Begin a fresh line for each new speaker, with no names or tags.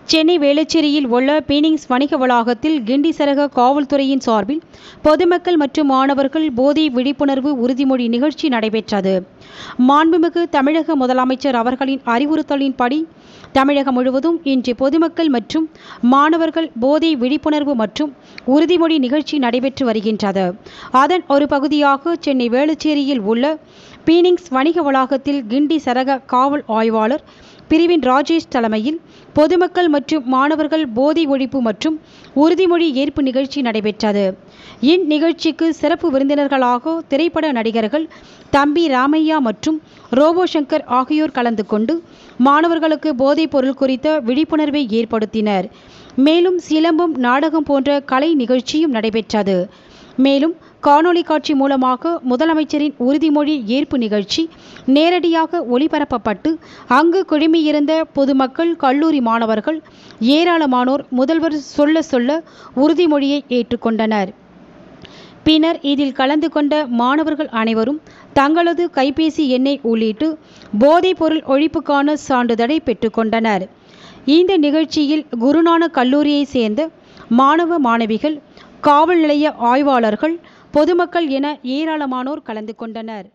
சென்னை வேளச்சேரியில் உள்ள பீனிங்ஸ் வணிக வளாகத்தில் கிண்டி சரக காவல்துறையின் சார்பில் பொதுமக்கள் மற்றும் மாணவர்கள் போதை விழிப்புணர்வு உறுதிமொழி நிகழ்ச்சி நடைபெற்றது மாண்புமிகு தமிழக முதலமைச்சர் அவர்களின் அறிவுறுத்தலின்படி தமிழகம் முழுவதும் இன்று பொதுமக்கள் மற்றும் மாணவர்கள் போதை விழிப்புணர்வு மற்றும் உறுதிமொழி நிகழ்ச்சி நடைபெற்று வருகின்றது அதன் ஒரு பகுதியாக சென்னை வேளச்சேரியில் உள்ள பீனிங்ஸ் வணிக வளாகத்தில் கிண்டி சரக காவல் ஆய்வாளர் பிரிவின் ராஜேஷ் தலைமையில் பொதுமக்கள் மற்றும் மாணவர்கள் போதை ஒழிப்பு மற்றும் உறுதிமொழி ஏற்பு நிகழ்ச்சி நடைபெற்றது இந்நிகழ்ச்சிக்கு சிறப்பு விருந்தினர்களாக திரைப்பட நடிகர்கள் தம்பி ராமையா மற்றும் ரோபோ சங்கர் ஆகியோர் கலந்து கொண்டு மாணவர்களுக்கு போதைப் பொருள் குறித்த விழிப்புணர்வை ஏற்படுத்தினர் மேலும் சிலம்பம் நாடகம் போன்ற கலை நிகழ்ச்சியும் நடைபெற்றது மேலும் காணொளி காட்சி மூலமாக முதலமைச்சரின் உறுதிமொழி ஏற்பு நிகழ்ச்சி நேரடியாக ஒளிபரப்பப்பட்டு அங்கு குழுமியிருந்த பொதுமக்கள் கல்லூரி மாணவர்கள் ஏராளமானோர் முதல்வர் சொல்ல சொல்ல உறுதிமொழியை ஏற்றுக்கொண்டனர் பின்னர் இதில் கலந்து கொண்ட மாணவர்கள் அனைவரும் தங்களது கைபேசி எண்ணை உள்ளிட்டு போதைப் பொருள் ஒழிப்புக்கான சான்றிதழை பெற்றுக்கொண்டனர் இந்த நிகழ்ச்சியில் குருநானக் கல்லூரியைச் சேர்ந்த மாணவ மாணவிகள் காவல் நிலைய ஆய்வாளர்கள் பொதுமக்கள் என ஏராளமானோர் கலந்து கொண்டனர்